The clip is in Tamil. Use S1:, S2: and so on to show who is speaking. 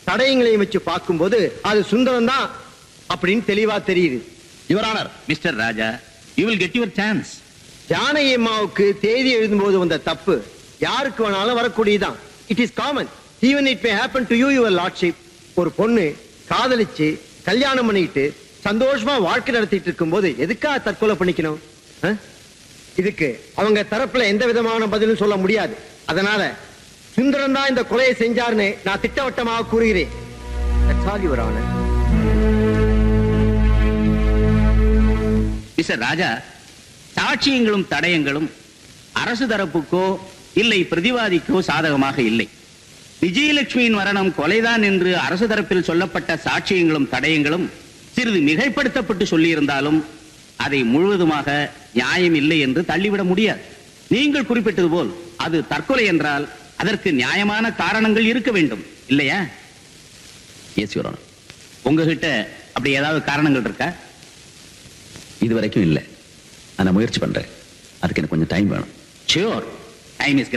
S1: தடயங்களையும் வச்சு பார்க்கும்போது அது சுந்தரம் தான் அப்படின்னு தெளிவா தெரியுது
S2: your honour
S3: mister Raja you will get your chance
S1: Janaki அம்மாவுக்கு தேதி எழுதும்போது வந்த தப்பு யாருக்கு வேணாலும் வரக்கூடியதுதான் it is common even it may happen to you your lordship ஒரு பொண்ணு காதலிச்சு கல்யாணம் பண்ணிக்கிட்டு சந்தோஷமா வாழ்க்கை நடத்திட்டு இருக்கும்போது எதுக்காக தற்கொலை பண்ணிக்கணும் ஆ? இதுக்கு அவங்க தரப்புல எந்த விதமான பதிலும் சொல்ல முடியாது அதனால சுந்தரம் தான் இந்த கொலையை செஞ்சாருன்னு நான் திட்டவட்டமாக கூறுகிறேன் That's all, Your Honor.
S3: Mister Raja சாட்சியங்களும் தடயங்களும் அரசு தரப்புக்கோ இல்லை பிரதிவாதிக்கோ சாதகமாக இல்லை விஜயலட்சுமியின் மரணம் கொலைதான் என்று அரசு தரப்பில் சொல்லப்பட்ட சாட்சியங்களும் தடயங்களும் சிறிது மிகைப்படுத்தப்பட்டு சொல்லியிருந்தாலும் அதை முழுவதுமாக நியாயம் இல்லை என்று தள்ளிவிட முடியாது நீங்கள் குறிப்பிட்டது போல் அது தற்கொலை என்றால் அதற்கு நியாயமான காரணங்கள் இருக்க வேண்டும் இல்லையா
S2: எஸ் யுவர் ஆனர்
S3: உங்ககிட்ட அப்படி ஏதாவது காரணங்கள் இருக்கா
S2: இது வரைக்கும் இல்லை நான் முயற்சி பண்றேன் அதுக்கு எனக்கு கொஞ்சம் டைம் வேணும்
S3: ஷியோர் டைம் இஸ்